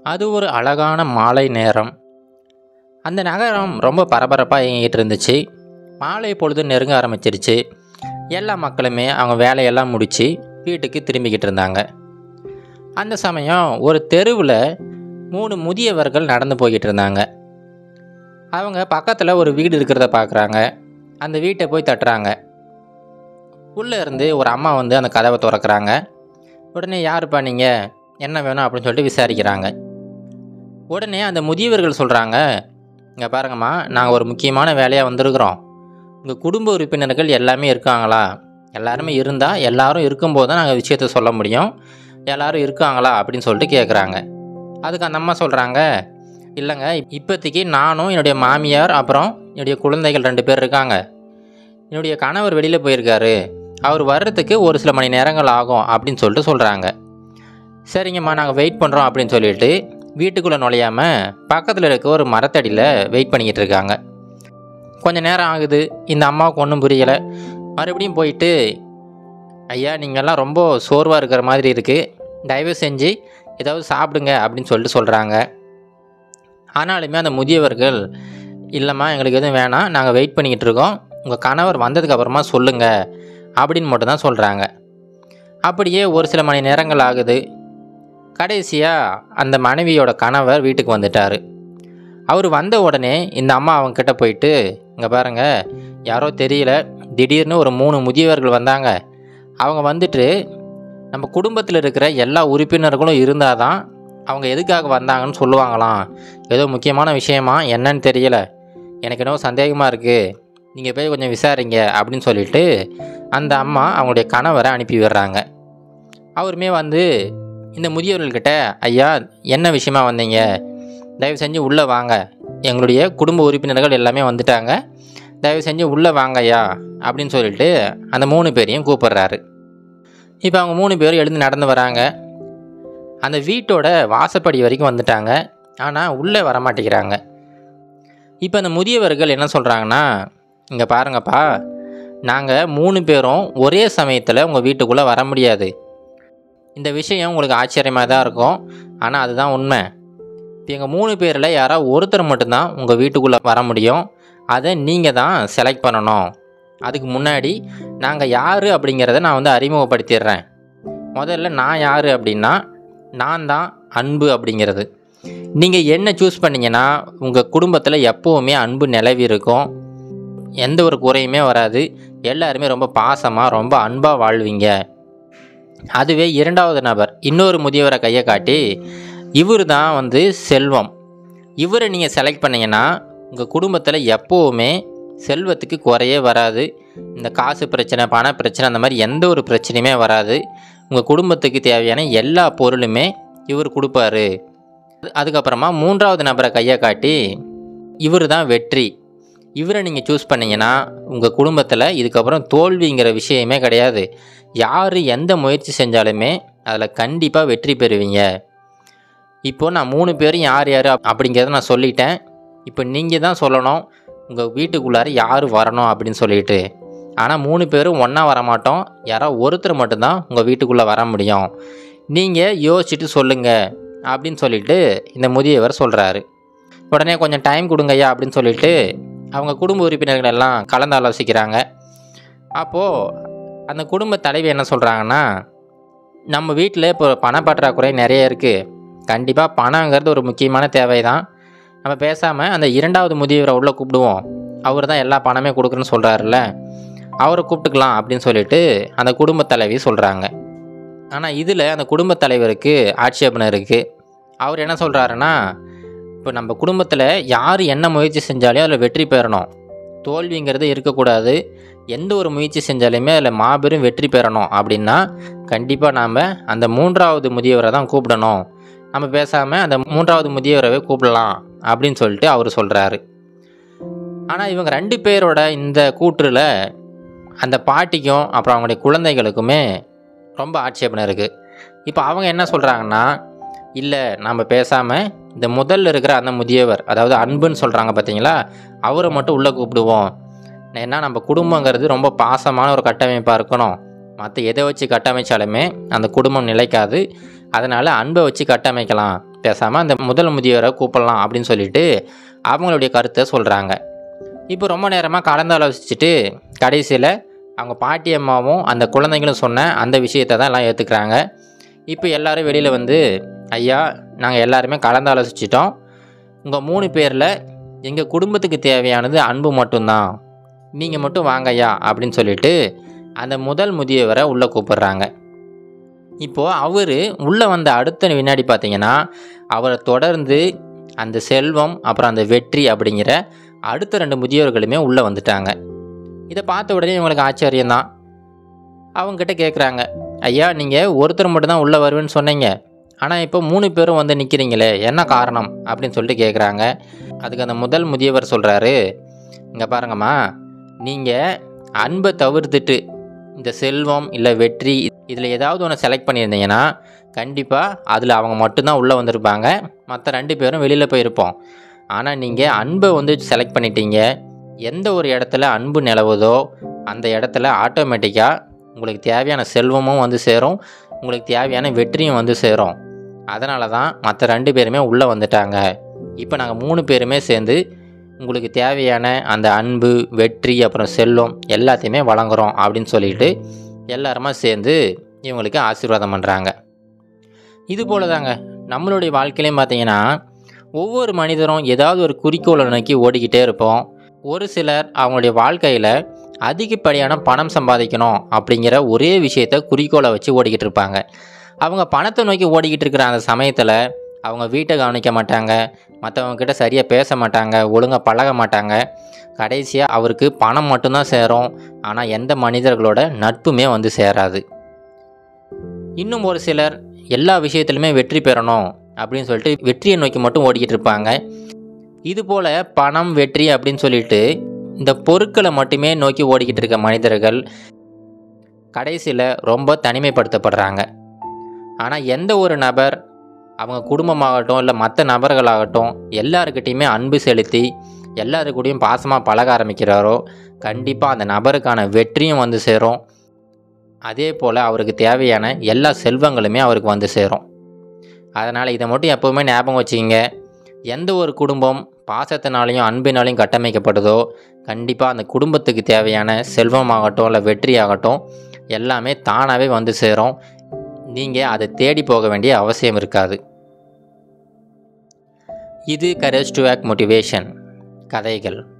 அது ஒரு அழகான மாலை நேரம் அந்த நகரம் ரொம்ப பரபரப்பாக இயங்கிட்டு இருந்துச்சு மாலை பொழுது நெருங்க ஆரம்பிச்சிருச்சு எல்லா மக்களுமே அவங்க வேலையெல்லாம் முடித்து வீட்டுக்கு திரும்பிக்கிட்டு இருந்தாங்க அந்த சமயம் ஒரு தெருவில் மூணு முதியவர்கள் நடந்து போய்கிட்டு இருந்தாங்க அவங்க பக்கத்தில் ஒரு வீடு இருக்கிறத பார்க்குறாங்க அந்த வீட்டை போய் தட்டுறாங்க உள்ளே இருந்து ஒரு அம்மா வந்து அந்த கதவை திறக்கிறாங்க உடனே யாருப்பா நீங்கள் என்ன வேணும் அப்படின்னு சொல்லிட்டு விசாரிக்கிறாங்க உடனே அந்த முதியவர்கள் சொல்கிறாங்க இங்கே பாருங்கம்மா நாங்கள் ஒரு முக்கியமான வேலையாக வந்திருக்கிறோம் உங்கள் குடும்ப உறுப்பினர்கள் எல்லாமே இருக்காங்களா எல்லாருமே இருந்தால் எல்லாரும் இருக்கும்போது தான் நாங்கள் விஷயத்த சொல்ல முடியும் எல்லாரும் இருக்காங்களா அப்படின்னு சொல்லிட்டு கேட்குறாங்க அதுக்கு அந்த அம்மா சொல்கிறாங்க இல்லைங்க இப்போதைக்கு நானும் என்னுடைய மாமியார் அப்புறம் என்னுடைய குழந்தைகள் ரெண்டு பேர் இருக்காங்க என்னுடைய கணவர் வெளியில் போயிருக்காரு அவர் வர்றதுக்கு ஒரு சில மணி நேரங்கள் ஆகும் அப்படின்னு சொல்லிட்டு சொல்கிறாங்க சரிங்கம்மா நாங்கள் வெயிட் பண்ணுறோம் அப்படின்னு சொல்லிட்டு வீட்டுக்குள்ளே நுழையாமல் பக்கத்தில் இருக்க ஒரு மரத்தடியில் வெயிட் பண்ணிக்கிட்டு இருக்காங்க கொஞ்ச நேரம் ஆகுது இந்த அம்மாவுக்கு ஒன்றும் புரியலை மறுபடியும் போயிட்டு ஐயா நீங்கள்லாம் ரொம்ப சோர்வாக இருக்கிற மாதிரி இருக்குது தயவு செஞ்சு ஏதாவது சாப்பிடுங்க அப்படின்னு சொல்லிட்டு சொல்கிறாங்க ஆனாலுமே அந்த முதியவர்கள் இல்லைம்மா எங்களுக்கு எதுவும் வேணாம் நாங்கள் வெயிட் பண்ணிக்கிட்டு இருக்கோம் உங்கள் கணவர் வந்ததுக்கு அப்புறமா சொல்லுங்கள் அப்படின்னு மட்டும் தான் சொல்கிறாங்க அப்படியே ஒரு சில மணி நேரங்கள் ஆகுது கடைசியாக அந்த மனைவியோட கணவர் வீட்டுக்கு வந்துட்டார் அவர் வந்த உடனே இந்த அம்மா அவங்கக்கிட்ட போயிட்டு இங்கே பாருங்கள் யாரோ தெரியல திடீர்னு ஒரு மூணு முதியவர்கள் வந்தாங்க அவங்க வந்துட்டு நம்ம குடும்பத்தில் இருக்கிற எல்லா உறுப்பினர்களும் இருந்தால் தான் அவங்க எதுக்காக வந்தாங்கன்னு சொல்லுவாங்களாம் ஏதோ முக்கியமான விஷயமா என்னன்னு தெரியல எனக்கு என்னவோ சந்தேகமாக இருக்குது நீங்கள் போய் கொஞ்சம் விசாரிங்க அப்படின்னு சொல்லிட்டு அந்த அம்மா அவங்களுடைய கணவரை அனுப்பி விடுறாங்க அவருமே வந்து இந்த முதியவர்கள்கிட்ட ஐயா என்ன விஷயமா வந்தீங்க தயவு செஞ்சு உள்ளே வாங்க எங்களுடைய குடும்ப உறுப்பினர்கள் எல்லாமே வந்துட்டாங்க தயவு செஞ்சு உள்ளே வாங்க ஐயா அப்படின்னு சொல்லிட்டு அந்த மூணு பேரையும் கூப்பிடுறாரு இப்போ அவங்க மூணு பேரும் எழுந்து நடந்து வராங்க அந்த வீட்டோட வாசப்படி வரைக்கும் வந்துட்டாங்க ஆனால் உள்ளே வரமாட்டேங்கிறாங்க இப்போ அந்த முதியவர்கள் என்ன சொல்கிறாங்கன்னா இங்கே பாருங்கப்பா நாங்கள் மூணு பேரும் ஒரே சமயத்தில் உங்கள் வீட்டுக்குள்ளே வர முடியாது இந்த விஷயம் உங்களுக்கு ஆச்சரியமாக தான் இருக்கும் ஆனால் அதுதான் உண்மை இப்போ எங்கள் மூணு பேரில் யாராவது ஒருத்தர் மட்டும்தான் உங்கள் வீட்டுக்குள்ளே வர முடியும் அதை நீங்கள் தான் செலக்ட் பண்ணணும் அதுக்கு முன்னாடி நாங்கள் யார் அப்படிங்கிறத நான் வந்து அறிமுகப்படுத்திடுறேன் முதல்ல நான் யார் அப்படின்னா நான் தான் அன்பு அப்படிங்கிறது நீங்கள் என்ன சூஸ் பண்ணீங்கன்னா உங்கள் குடும்பத்தில் எப்போவுமே அன்பு நிலவி இருக்கும் எந்த ஒரு குறையுமே வராது எல்லாருமே ரொம்ப பாசமாக ரொம்ப அன்பாக வாழ்வீங்க அதுவே இரண்டாவது நபர் இன்னொரு முதியவரை கையை காட்டி இவர் தான் வந்து செல்வம் இவரை நீங்கள் செலக்ட் பண்ணீங்கன்னா உங்கள் குடும்பத்தில் எப்போவுமே செல்வத்துக்கு குறையே வராது இந்த காசு பிரச்சனை பண பிரச்சனை அந்த மாதிரி எந்த ஒரு பிரச்சனையுமே வராது உங்கள் குடும்பத்துக்கு தேவையான எல்லா பொருளுமே இவர் கொடுப்பாரு அதுக்கப்புறமா மூன்றாவது நபரை கையை காட்டி இவர் தான் வெற்றி இவரை நீங்கள் சூஸ் பண்ணீங்கன்னா உங்கள் குடும்பத்தில் இதுக்கப்புறம் தோல்விங்கிற விஷயமே கிடையாது யார் எந்த முயற்சி செஞ்சாலுமே அதில் கண்டிப்பாக வெற்றி பெறுவீங்க இப்போது நான் மூணு பேரும் யார் யார் அப்படிங்கிறத நான் சொல்லிட்டேன் இப்போ நீங்கள் தான் சொல்லணும் உங்கள் வீட்டுக்குள்ளார யார் வரணும் அப்படின்னு சொல்லிட்டு ஆனால் மூணு பேரும் ஒன்றா வரமாட்டோம் யாரோ ஒருத்தர் மட்டும்தான் உங்கள் வீட்டுக்குள்ளே வர முடியும் நீங்கள் யோசிச்சுட்டு சொல்லுங்கள் அப்படின்னு சொல்லிட்டு இந்த முதியவர் சொல்கிறாரு உடனே கொஞ்சம் டைம் கொடுங்கய்யா அப்படின்னு சொல்லிட்டு அவங்க குடும்ப உறுப்பினர்கள் எல்லாம் கலந்து ஆலோசிக்கிறாங்க அப்போது அந்த குடும்ப தலைவி என்ன சொல்கிறாங்கன்னா நம்ம வீட்டில் இப்போ பணப்பற்றாக்குறை நிறைய இருக்குது கண்டிப்பாக பணங்கிறது ஒரு முக்கியமான தேவை தான் நம்ம பேசாமல் அந்த இரண்டாவது முதியவரை உள்ளே கூப்பிடுவோம் அவர் தான் எல்லா பணமே கொடுக்குறேன்னு சொல்கிறாருல்ல அவரை கூப்பிட்டுக்கலாம் அப்படின்னு சொல்லிட்டு அந்த குடும்ப தலைவி சொல்கிறாங்க ஆனால் இதில் அந்த குடும்ப தலைவருக்கு ஆட்சேபனை இருக்குது அவர் என்ன சொல்கிறாருன்னா இப்போ நம்ம குடும்பத்தில் யார் என்ன முயற்சி செஞ்சாலும் அதில் வெற்றி பெறணும் தோல்விங்கிறது இருக்கக்கூடாது எந்த ஒரு முயற்சி செஞ்சாலுமே அதில் மாபெரும் வெற்றி பெறணும் அப்படின்னா கண்டிப்பாக நாம் அந்த மூன்றாவது முதியவரை தான் கூப்பிடணும் நம்ம பேசாமல் அந்த மூன்றாவது முதியவரவே கூப்பிடலாம் அப்படின்னு சொல்லிட்டு அவர் சொல்கிறாரு ஆனால் இவங்க ரெண்டு பேரோட இந்த கூற்றில் அந்த பாட்டிக்கும் அப்புறம் அவங்களுடைய குழந்தைகளுக்குமே ரொம்ப ஆட்சேபனை இருக்குது இப்போ அவங்க என்ன சொல்கிறாங்கன்னா இல்லை நம்ம பேசாமல் இந்த முதல்ல இருக்கிற அந்த முதியவர் அதாவது அன்புன்னு சொல்கிறாங்க பார்த்தீங்களா அவரை மட்டும் உள்ளே கூப்பிடுவோம் ஏன்னா நம்ம குடும்பங்கிறது ரொம்ப பாசமான ஒரு கட்டமைப்பாக இருக்கணும் மற்ற எதை வச்சு கட்டமைச்சாலுமே அந்த குடும்பம் நிலைக்காது அதனால் அன்பை வச்சு கட்டமைக்கலாம் பேசாமல் அந்த முதல் முதியவரை கூப்பிடலாம் அப்படின்னு சொல்லிட்டு அவங்களுடைய கருத்தை சொல்கிறாங்க இப்போ ரொம்ப நேரமாக கலந்து ஆலோசிச்சுட்டு கடைசியில் அவங்க பாட்டி அம்மாவும் அந்த குழந்தைங்களும் சொன்ன அந்த விஷயத்தை தான் எல்லாம் ஏற்றுக்கிறாங்க இப்போ எல்லாரும் வெளியில் வந்து ஐயா நாங்கள் எல்லாருமே கலந்து ஆலோசிச்சிட்டோம் உங்கள் மூணு பேரில் எங்கள் குடும்பத்துக்கு தேவையானது அன்பு மட்டும்தான் நீங்கள் மட்டும் வாங்க ஐயா அப்படின்னு சொல்லிட்டு அந்த முதல் முதியவரை உள்ளே கூப்பிடுறாங்க இப்போது அவர் உள்ளே வந்த அடுத்த வினாடி பார்த்தீங்கன்னா அவரை தொடர்ந்து அந்த செல்வம் அப்புறம் அந்த வெற்றி அப்படிங்கிற அடுத்த ரெண்டு முதியோர்களுமே உள்ளே வந்துட்டாங்க இதை பார்த்த உடனே இவங்களுக்கு ஆச்சரியம்தான் அவங்ககிட்ட கேட்குறாங்க ஐயா நீங்கள் ஒருத்தர் மட்டும்தான் உள்ளே வருவேன்னு சொன்னீங்க ஆனால் இப்போ மூணு பேரும் வந்து நிற்கிறீங்களே என்ன காரணம் அப்படின்னு சொல்லிட்டு கேட்குறாங்க அதுக்கு அந்த முதல் முதியவர் சொல்கிறாரு இங்கே பாருங்கம்மா நீங்கள் அன்பை தவிர்த்துட்டு இந்த செல்வம் இல்லை வெற்றி இதில் ஏதாவது ஒன்று செலக்ட் பண்ணியிருந்தீங்கன்னா கண்டிப்பாக அதில் அவங்க மட்டும்தான் உள்ளே வந்திருப்பாங்க மற்ற ரெண்டு பேரும் வெளியில் போயிருப்போம் ஆனால் நீங்கள் அன்பை வந்து செலக்ட் பண்ணிட்டீங்க எந்த ஒரு இடத்துல அன்பு நிலவுதோ அந்த இடத்துல ஆட்டோமேட்டிக்காக உங்களுக்கு தேவையான செல்வமும் வந்து சேரும் உங்களுக்கு தேவையான வெற்றியும் வந்து சேரும் அதனால தான் மற்ற ரெண்டு பேருமே உள்ளே வந்துட்டாங்க இப்போ நாங்கள் மூணு பேருமே சேர்ந்து உங்களுக்கு தேவையான அந்த அன்பு வெற்றி அப்புறம் செல்வம் எல்லாத்தையுமே வழங்குறோம் அப்படின்னு சொல்லிட்டு எல்லாருமா சேர்ந்து இவங்களுக்கு ஆசீர்வாதம் பண்ணுறாங்க இது போல தாங்க நம்மளுடைய வாழ்க்கையிலையும் பார்த்தீங்கன்னா ஒவ்வொரு மனிதரும் ஏதாவது ஒரு குறிக்கோளை நோக்கி ஓடிக்கிட்டே இருப்போம் ஒரு சிலர் அவங்களுடைய வாழ்க்கையில் அதிகப்படியான பணம் சம்பாதிக்கணும் அப்படிங்கிற ஒரே விஷயத்த குறிக்கோளை வச்சு ஓடிக்கிட்டு இருப்பாங்க அவங்க பணத்தை நோக்கி ஓடிக்கிட்டு இருக்கிற அந்த சமயத்தில் அவங்க வீட்டை கவனிக்க மாட்டாங்க மற்றவங்க கிட்ட சரியாக பேச மாட்டாங்க ஒழுங்காக பழக மாட்டாங்க கடைசியாக அவருக்கு பணம் மட்டும்தான் சேரும் ஆனால் எந்த மனிதர்களோட நட்புமே வந்து சேராது இன்னும் ஒரு சிலர் எல்லா விஷயத்துலையுமே வெற்றி பெறணும் அப்படின்னு சொல்லிட்டு வெற்றியை நோக்கி மட்டும் ஓடிக்கிட்டு இருப்பாங்க இது போல் பணம் வெற்றி அப்படின்னு சொல்லிட்டு இந்த பொருட்களை மட்டுமே நோக்கி ஓடிக்கிட்டு இருக்க மனிதர்கள் கடைசியில் ரொம்ப தனிமைப்படுத்தப்படுறாங்க ஆனால் எந்த ஒரு நபர் அவங்க குடும்பமாகட்டும் இல்லை மற்ற நபர்களாகட்டும் எல்லாருக்கிட்டேயுமே அன்பு செலுத்தி எல்லாருக்கூடையும் பாசமாக பழக ஆரம்பிக்கிறாரோ கண்டிப்பாக அந்த நபருக்கான வெற்றியும் வந்து சேரும் அதே போல் அவருக்கு தேவையான எல்லா செல்வங்களுமே அவருக்கு வந்து சேரும் அதனால் இதை மட்டும் எப்போவுமே ஞாபகம் வச்சுக்கிங்க எந்த ஒரு குடும்பம் பாசத்தினாலையும் அன்பினாலையும் கட்டமைக்கப்படுதோ கண்டிப்பாக அந்த குடும்பத்துக்கு தேவையான செல்வமாகட்டும் இல்லை வெற்றியாகட்டும் எல்லாமே தானாகவே வந்து சேரும் நீங்கள் அதை தேடி போக வேண்டிய அவசியம் இருக்காது இது கரேஜ் டு ஆக் மோட்டிவேஷன் கதைகள்